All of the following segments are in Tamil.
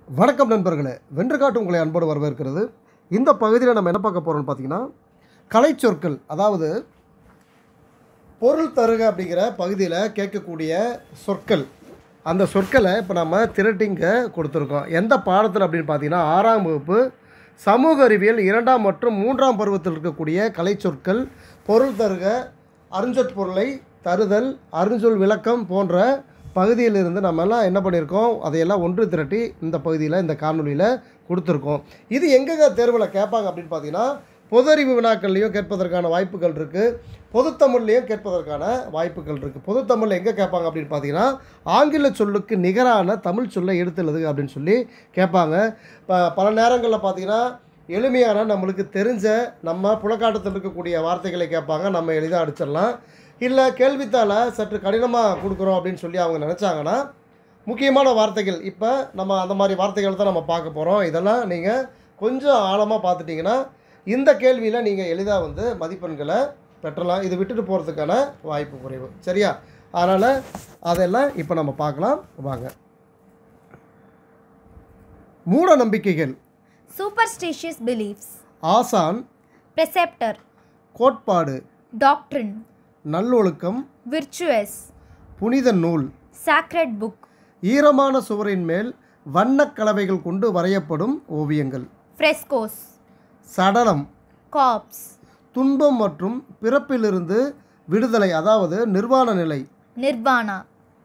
வணக்கம் நண்பர்களே வென்று காட்டு உங்களை அன்போடு வரவேற்கிறது இந்த பகுதியில் நம்ம என்ன பார்க்க போகிறோம்னு பார்த்தீங்கன்னா கலைச்சொற்கள் அதாவது பொருள் தருக அப்படிங்கிற பகுதியில் கேட்கக்கூடிய சொற்கள் அந்த சொற்களை இப்போ நம்ம திரட்டிங்க கொடுத்துருக்கோம் எந்த பாடத்தில் அப்படின்னு பார்த்தீங்கன்னா ஆறாம் வகுப்பு சமூக அறிவியல் இரண்டாம் மற்றும் மூன்றாம் பருவத்தில் இருக்கக்கூடிய கலைச்சொற்கள் பொருள் தருக அருஞ்சொற் பொருளை தருதல் அருஞ்சொல் விளக்கம் போன்ற பகுதியிலிருந்து நம்ம எல்லாம் என்ன பண்ணியிருக்கோம் அதையெல்லாம் ஒன்று திரட்டி இந்த பகுதியில் இந்த காணொலியில் கொடுத்துருக்கோம் இது எங்கெங்க தேர்வில் கேட்பாங்க அப்படின்னு பார்த்தீங்கன்னா பொது அறிவு வினாக்கள்லையும் கேட்பதற்கான வாய்ப்புகள் இருக்குது பொதுத்தமிழ்லையும் கேட்பதற்கான வாய்ப்புகள் இருக்குது பொதுத்தமிழில் எங்கே கேட்பாங்க அப்படின்னு பார்த்தீங்கன்னா ஆங்கில சொல்லுக்கு நிகரான தமிழ் சொல்லை எடுத்து எழுதுக அப்படின்னு சொல்லி கேட்பாங்க இப்போ பல நேரங்களில் பார்த்தீங்கன்னா எளிமையான நம்மளுக்கு தெரிஞ்ச நம்ம புலக்காட்டத்தில் இருக்கக்கூடிய வார்த்தைகளை கேட்பாங்க நம்ம எளிதாக அடிச்சிடலாம் இல்லை கேள்வித்தாளை சற்று கடினமாக கொடுக்குறோம் அப்படின்னு சொல்லி அவங்க நினச்சாங்கன்னா முக்கியமான வார்த்தைகள் இப்போ நம்ம அந்த மாதிரி வார்த்தைகள் தான் நம்ம பார்க்க போகிறோம் இதெல்லாம் நீங்கள் கொஞ்சம் ஆழமாக பார்த்துட்டிங்கன்னா இந்த கேள்வியில் நீங்கள் எளிதாக வந்து மதிப்பெண்களை பெற்றலாம் இது விட்டுட்டு போகிறதுக்கான வாய்ப்பு குறைவு சரியா அதனால் அதெல்லாம் இப்போ நம்ம பார்க்கலாம் வாங்க மூட நம்பிக்கைகள் superstitious beliefs, ஆசான் preceptor, கோட்பாடு doctrine, நல்லொழுக்கம் virtuous, புனித நூல் sacred book, ஈரமான சுவரின் மேல் வண்ணக் கலவைகள் கொண்டு வரையப்படும் ஓவியங்கள் frescoes, சடலம் corpse, துன்பம் மற்றும் பிறப்பிலிருந்து விடுதலை அதாவது நிர்வாண நிலை nirvana,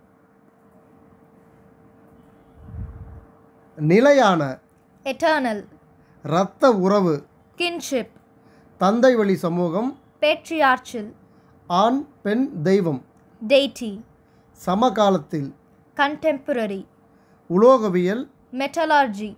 நிலையான eternal, இரத்த உறவு kinship, தந்தை வழி சமூகம் patriarchal, ஆண் பெண் தெய்வம் deity, சமகாலத்தில் contemporary, உலோகவியல் metallurgy,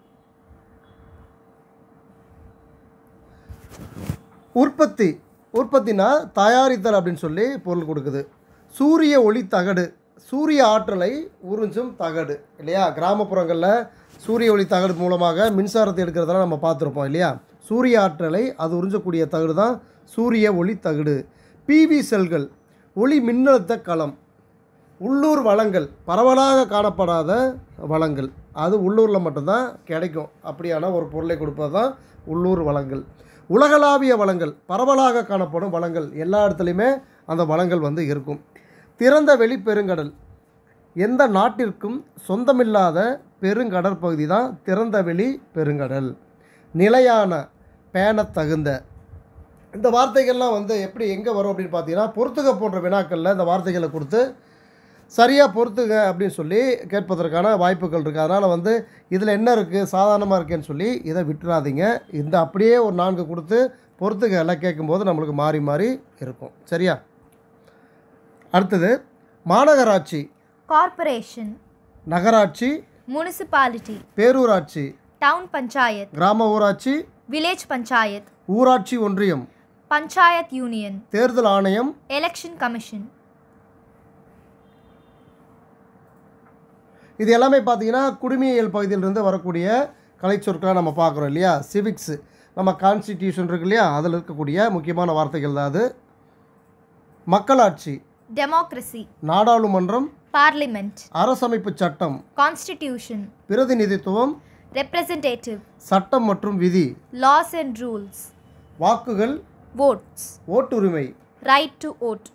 உற்பத்தி உற்பத்தினா தயாரித்தல் அப்படின்னு சொல்லி பொருள் கொடுக்குது சூரிய ஒளி தகடு சூரிய ஆற்றலை உறிஞ்சும் தகடு இல்லையா கிராமப்புறங்களில் சூரிய ஒளி தகடு மூலமாக மின்சாரத்தை எடுக்கிறதெல்லாம் நம்ம பார்த்துருப்போம் இல்லையா சூரிய ஆற்றலை அது உறிஞ்சக்கூடிய தகடு தான் சூரிய ஒளி தகடு பிவி செல்கள் ஒளி மின்னழுத்த களம் உள்ளூர் வளங்கள் பரவலாக காணப்படாத வளங்கள் அது உள்ளூரில் மட்டும்தான் கிடைக்கும் அப்படியான ஒரு பொருளை கொடுப்பது தான் உள்ளூர் வளங்கள் உலகளாவிய வளங்கள் பரவலாக காணப்படும் வளங்கள் எல்லா இடத்துலையுமே அந்த வளங்கள் வந்து இருக்கும் திறந்த வெளி பெருங்கடல் எந்த நாட்டிற்கும் சொந்தமில்லாத பெருங்கடற்பகுதி தான் திறந்த வெளி பெருங்கடல் நிலையான பேணத்தகுந்த இந்த வார்த்தைகள்லாம் வந்து எப்படி எங்கே வரும் அப்படின்னு பார்த்தீங்கன்னா பொறுத்துக போன்ற வினாக்களில் இந்த வார்த்தைகளை கொடுத்து சரியாக பொறுத்துக அப்படின்னு சொல்லி கேட்பதற்கான வாய்ப்புகள் இருக்குது அதனால் வந்து இதில் என்ன இருக்குது சாதாரணமாக இருக்கேன்னு சொல்லி இதை விட்டுறாதீங்க இந்த அப்படியே ஒரு நான்கு கொடுத்து பொறுத்துக எல்லாம் கேட்கும்போது நம்மளுக்கு மாறி மாறி இருக்கும் சரியா அடுத்தது மாநகராட்சி corporation, நகராட்சி municipality, பேரூராட்சி town panchayat, கிராம ஊராட்சி village panchayat, ஊராட்சி ஒன்றியம் panchayat union, தேர்தல் ஆணையம் election commission, இது எல்லாமே பார்த்தீங்கன்னா குடிமையியல் பகுதியிலிருந்து வரக்கூடிய கலைச்சொற்களாக நம்ம பார்க்குறோம் இல்லையா சிவிக்ஸு நம்ம கான்ஸ்டிடியூஷன் இருக்கு இல்லையா அதில் இருக்கக்கூடிய முக்கியமான வார்த்தைகள் தான் அது மக்களாட்சி democracy, நாடாளுமன்றம் parliament, அரசமைப்பு சட்டம் constitution, பிரதிநிதித்துவம் representative, சட்டம் மற்றும் விதி laws and rules, வாக்குகள் votes, ஓட்டுரிமை right to vote,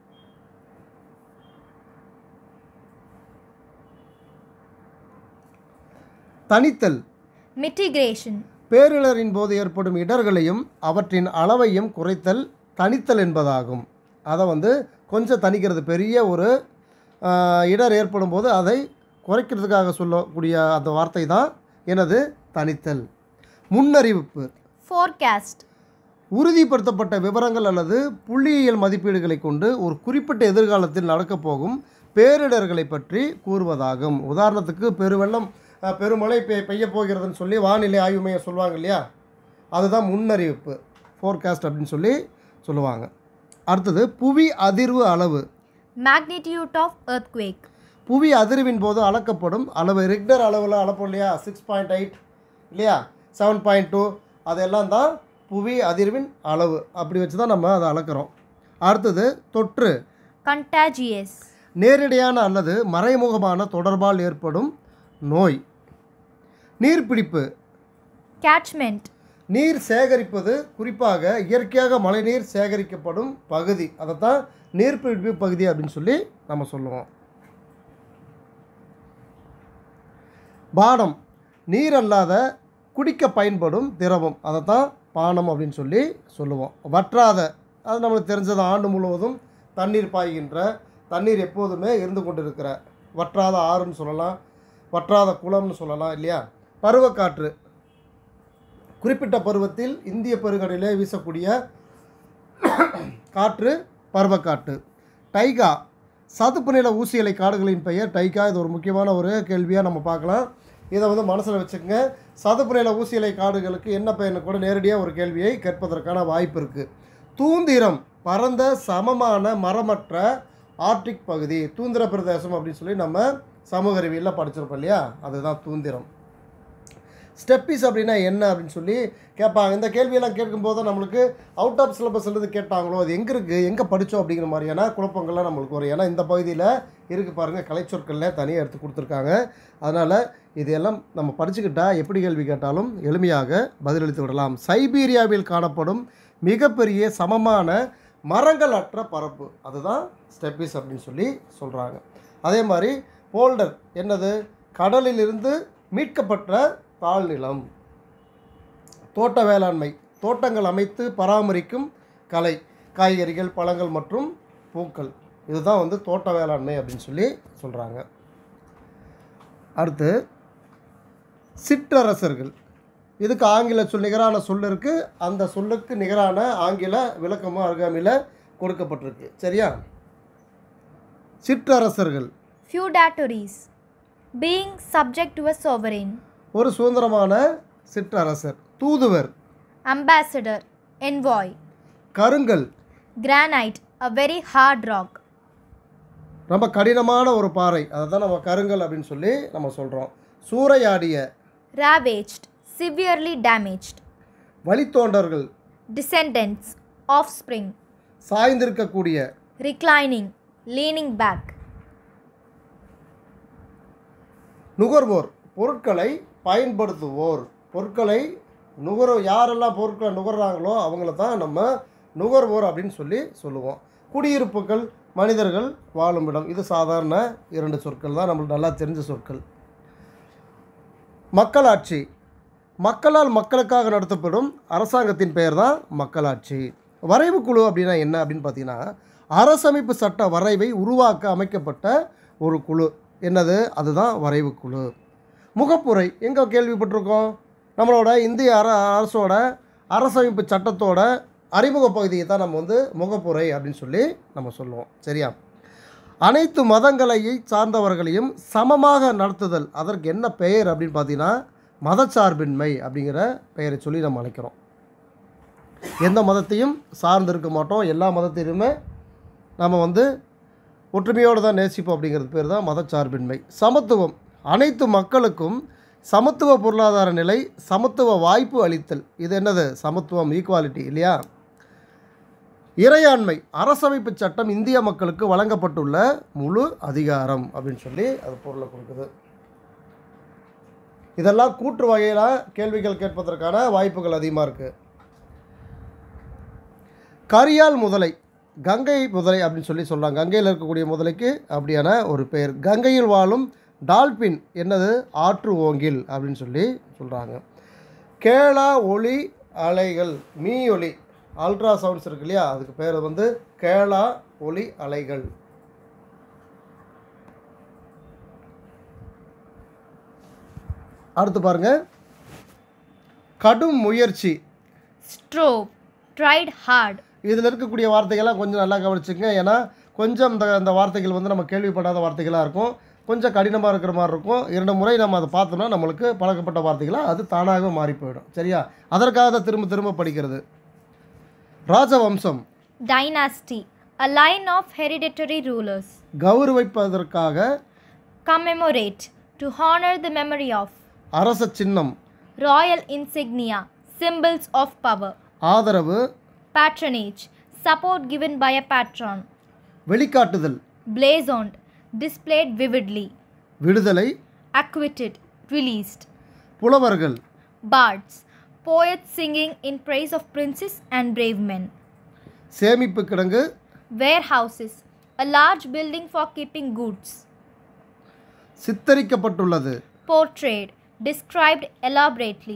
தனித்தல் mitigation, பேரிடரின் போது ஏற்படும் இடர்களையும் அவற்றின் அளவையும் குறைத்தல் தணித்தல் என்பதாகும் அதை வந்து கொஞ்சம் தணிக்கிறது பெரிய ஒரு ஆஹ், இடர் ஏற்படும் போது அதை குறைக்கிறதுக்காக சொல்லக்கூடிய அந்த வார்த்தை தான் எனது தணித்தல் முன்னறிவிப்பு forecast, உறுதிப்படுத்தப்பட்ட விவரங்கள் அல்லது புள்ளியியல் மதிப்பீடுகளை கொண்டு ஒரு குறிப்பிட்ட எதிர்காலத்தில் நடக்கப் போகும் பேரிடர்களை பற்றி கூறுவதாகும் உதாரணத்துக்கு பெருவெள்ளம் அஹ், பெருமழை பெய் பெய்ய போகிறதுன்னு சொல்லி வானிலை ஆய்வு மையம் சொல்லுவாங்க இல்லையா அதுதான் முன்னறிவிப்பு ஃபோர்காஸ்ட் அப்படின்னு சொல்லி சொல்லுவாங்க அடுத்தது புவி அதிர்வு அளவு magnitude of earthquake, புவி அதிர்வின் போது அளக்கப்படும் அளவு ரிக்டர் அளவில் அளப்போம் இல்லையா சிக்ஸ் பாயிண்ட் எயிட் இல்லையா செவன் பாயிண்ட் டூ அதெல்லாம் தான் புவி அதிர்வின் அளவு அப்படி வச்சு தான் நம்ம அதை அளக்கிறோம் அடுத்தது தொற்று contagious, நேரடியான அல்லது மறைமுகமான தொடர்பால் ஏற்படும் நோய் நீர்பிடிப்பு catchment, நீர் சேகரிப்பது குறிப்பாக இயற்கையாக மழைநீர் சேகரிக்கப்படும் பகுதி அதைத்தான் நீர்பிடிப்பு பகுதி அப்படின்னு சொல்லி நம்ம சொல்லுவோம் பானம் நீர் அல்லாத குடிக்க பயன்படும் திரவம் அதைத்தான் பானம் அப்படின்னு சொல்லி சொல்லுவோம் வற்றாத அது நம்மளுக்கு தெரிஞ்சது ஆண்டு முழுவதும் தண்ணீர் பாய்கின்ற தண்ணீர் எப்போதுமே இருந்து கொண்டிருக்கிற வற்றாத ஆறுன்னு சொல்லலாம் வற்றாத குளம்னு சொல்லலாம் இல்லையா பருவக்காற்று குறிப்பிட்ட பருவத்தில் இந்திய பெருங்கடலிலே வீசக்கூடிய காற்று பருவக்காற்று டைகா சதுப்பு நில ஊசியலை காடுகளின் பெயர் டைகா இது ஒரு முக்கியமான ஒரு கேள்வியாக நம்ம பார்க்கலாம் இதை வந்து மனசில் வச்சுக்கோங்க சதுப்பு நில ஊசியலை காடுகளுக்கு என்ன பெயர்னு கூட நேரடியாக ஒரு கேள்வியை கேட்பதற்கான வாய்ப்பு இருக்குது தூந்திரம் பரந்த சமமான மரமற்ற ஆர்டிக் பகுதி தூந்திர பிரதேசம் அப்படின்னு சொல்லி நம்ம சமூக அறிவியலில் படிச்சிருப்போம் இல்லையா அதுதான் தூந்திரம் ஸ்டெப்பிஸ் அப்படின்னா என்ன அப்படின்னு சொல்லி கேட்பாங்க இந்த கேள்வியெல்லாம் கேட்கும்போது நம்மளுக்கு அவுட் ஆஃப் சிலபஸ்லேருந்து கேட்டாங்களோ அது எங்கே இருக்குது எங்கே படித்தோம் அப்படிங்கிற மாதிரியான குழப்பங்கள்லாம் நம்மளுக்கு வரும் ஏன்னா இந்த பகுதியில் இருக்குது பாருங்கள் கலைச்சொற்களில் தனியாக எடுத்து கொடுத்துருக்காங்க அதனால் இதையெல்லாம் நம்ம படிச்சுக்கிட்டா எப்படி கேள்வி கேட்டாலும் எளிமையாக பதிலளித்து விடலாம் சைபீரியாவில் காணப்படும் மிகப்பெரிய சமமான மரங்கள் அற்ற பரப்பு அதுதான் ஸ்டெப்பிஸ் அப்படின்னு சொல்லி சொல்கிறாங்க அதே மாதிரி போல்டர் என்னது கடலிலிருந்து மீட்கப்பட்ட தாழ்நிலம் தோட்ட வேளாண்மை தோட்டங்கள் அமைத்து பராமரிக்கும் கலை காய்கறிகள் பழங்கள் மற்றும் பூக்கள் இதுதான் வந்து தோட்ட வேளாண்மை அப்படின்னு சொல்லி சொல்கிறாங்க அடுத்து சிற்றரசர்கள் இதுக்கு ஆங்கில சொல் நிகரான சொல் இருக்குது அந்த சொல்லுக்கு நிகரான ஆங்கில விளக்கமும் அருகாமையில் கொடுக்கப்பட்டிருக்கு சரியா சிற்றரசர்கள் feudatories, being subject to a sovereign, ஒரு சுதந்திரமான சிற்றரசர் தூதுவர் ambassador, envoy, கருங்கல் granite, a very hard rock, ரொம்ப கடினமான ஒரு பாறை அதை தான் நம்ம கருங்கல் அப்படின்னு சொல்லி நம்ம சொல்கிறோம் சூறையாடிய ravaged, severely damaged, வழித்தோண்டர்கள் descendants, offspring, சாய்ந்திருக்கக்கூடிய reclining, leaning back, நுகர்வோர் பொருட்களை பயன்படுத்துவோர் பொருட்களை நுகர யாரெல்லாம் பொருட்களை நுகர்றாங்களோ அவங்கள தான் நம்ம நுகர்வோர் அப்படின்னு சொல்லி சொல்லுவோம் குடியிருப்புகள் மனிதர்கள் வாழும் இடம் இது சாதாரண இரண்டு சொற்கள் தான் நம்மளுக்கு நல்லா தெரிஞ்ச சொற்கள் மக்களாட்சி மக்களால் மக்களுக்காக நடத்தப்படும் அரசாங்கத்தின் பெயர் தான் மக்களாட்சி வரைவு குழு அப்படின்னா என்ன அப்படின்னு பார்த்தீங்கன்னா அரசமைப்பு சட்ட வரைவை உருவாக்க அமைக்கப்பட்ட ஒரு குழு என்னது அதுதான் வரைவு குழு முகப்புரை எங்கே கேள்விப்பட்டிருக்கோம் நம்மளோட இந்திய அர அரசோட அரசமைப்பு சட்டத்தோட அறிமுக பகுதியை தான் நம்ம வந்து முகப்புரை அப்படின்னு சொல்லி நம்ம சொல்லுவோம் சரியா அனைத்து மதங்களை சார்ந்தவர்களையும் சமமாக நடத்துதல் அதற்கு என்ன பெயர் அப்படின்னு பார்த்தீங்கன்னா மதச்சார்பின்மை அப்படிங்கிற பெயரை சொல்லி நம்ம அழைக்கிறோம் எந்த மதத்தையும் சார்ந்து இருக்க மாட்டோம் எல்லா மதத்தையுமே நம்ம வந்து ஒற்றுமையோடு தான் நேசிப்போம் அப்படிங்கிறது பேர் தான் மதச்சார்பின்மை சமத்துவம் அனைத்து மக்களுக்கும் சமத்துவ பொருளாதார நிலை சமத்துவ வாய்ப்பு அளித்தல் இது என்னது சமத்துவம் ஈக்குவாலிட்டி இல்லையா இறையாண்மை அரசமைப்பு சட்டம் இந்திய மக்களுக்கு வழங்கப்பட்டுள்ள முழு அதிகாரம் அப்படின்னு சொல்லி அது பொருளை கொடுக்குது இதெல்லாம் கூற்று வகையில் கேள்விகள் கேட்பதற்கான வாய்ப்புகள் அதிகமாக இருக்குது கரியால் முதலை கங்கை முதலை அப்படின்னு சொல்லி சொல்கிறாங்க கங்கையில் இருக்கக்கூடிய முதலைக்கு அப்படியான ஒரு பெயர் கங்கையில் வாழும் டால்பின் என்னது ஆற்று ஓங்கில் அப்படின்னு சொல்லி சொல்கிறாங்க கேளா ஒளி அலைகள் மீ ஒளி அல்ட்ரா சவுண்ட்ஸ் இருக்கு இல்லையா அதுக்கு பேர் வந்து கேளா ஒளி அலைகள் அடுத்து பாருங்க கடும் முயற்சி strove, tried hard, இதில் இருக்கக்கூடிய வார்த்தைகள்லாம் கொஞ்சம் நல்லா கவனிச்சுங்க ஏன்னா கொஞ்சம் இந்த இந்த வார்த்தைகள் வந்து நம்ம கேள்விப்படாத வார்த்தைகளாக இருக்கும் கொஞ்சம் கடினமாக இருக்கிற மாதிரி இருக்கும் இரண்டு முறை நம்ம அதை பார்த்தோம்னா நம்மளுக்கு பழக்கப்பட்ட வார்த்தைகளாக அது தானாகவே மாறி போயிடும் சரியா அதற்காக தான் திரும்ப திரும்ப படிக்கிறது ராஜவம்சம் dynasty, a line of hereditary rulers, கௌரவிப்பதற்காக commemorate, to honor the memory of, அரச சின்னம் royal insignia, symbols of power, ஆதரவு patronage, support given by a patron, வெளிக்காட்டுதல் blazoned, displayed vividly, விடுதலை acquitted, released, புலவர்கள் bards, poets singing in praise of princes and brave men, சேமிப்பு கிடங்கு warehouses, a large building for keeping goods, சித்தரிக்கப்பட்டுள்ளது portrayed, described elaborately,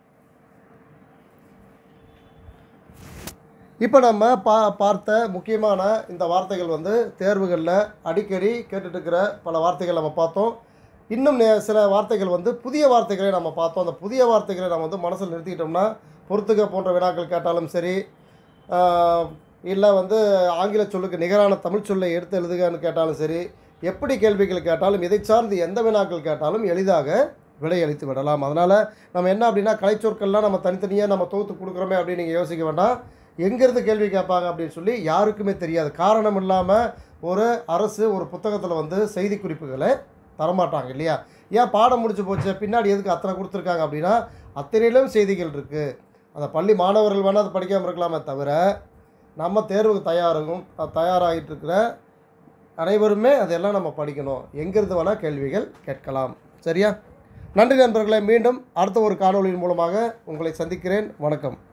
இப்போ நம்ம பா பார்த்த முக்கியமான இந்த வார்த்தைகள் வந்து தேர்வுகளில் அடிக்கடி கேட்டுட்டு இருக்கிற பல வார்த்தைகள் நம்ம பார்த்தோம் இன்னும் நே- சில வார்த்தைகள் வந்து புதிய வார்த்தைகளை நம்ம பார்த்தோம் அந்த புதிய வார்த்தைகளை நம்ம வந்து மனசில் நிறுத்திக்கிட்டோம்னா பொறுத்துக்க போன்ற வினாக்கள் கேட்டாலும் சரி இல்லை வந்து ஆங்கில சொல்லுக்கு நிகரான தமிழ் சொல்லை எடுத்து எழுதுகன்னு கேட்டாலும் சரி எப்படி கேள்விகள் கேட்டாலும் இதை சார்ந்து எந்த வினாக்கள் கேட்டாலும் எளிதாக விடையளித்து விடலாம் அதனால் நம்ம என்ன அப்படின்னா கலைச்சொற்கள்லாம் நம்ம தனித்தனியாக நம்ம தொகுத்து கொடுக்குறோமே அப்படின்னு நீங்கள் யோசிக்க வேண்டாம் எங்கேருந்து கேள்வி கேட்பாங்க அப்படின்னு சொல்லி யாருக்குமே தெரியாது காரணம் இல்லாமல் ஒரு அரசு ஒரு புத்தகத்தில் வந்து செய்தி குறிப்புகளை தரமாட்டாங்க இல்லையா ஏன் பாடம் முடிச்சு போச்சு பின்னாடி எதுக்கு அத்தனை கொடுத்துருக்காங்க அப்படின்னா அத்தனையிலும் செய்திகள் இருக்குது அந்த பள்ளி மாணவர்கள் வேணால் அதை படிக்காமல் இருக்கலாமே தவிர நம்ம தேர்வுக்கு தயாராகும் தயாராகிட்டு இருக்கிற அனைவருமே அதெல்லாம் நம்ம படிக்கணும் எங்கிருந்து வேணால் கேள்விகள் கேட்கலாம் சரியா நன்றி நண்பர்களே மீண்டும் அடுத்த ஒரு காணொளியின் மூலமாக உங்களை சந்திக்கிறேன் வணக்கம்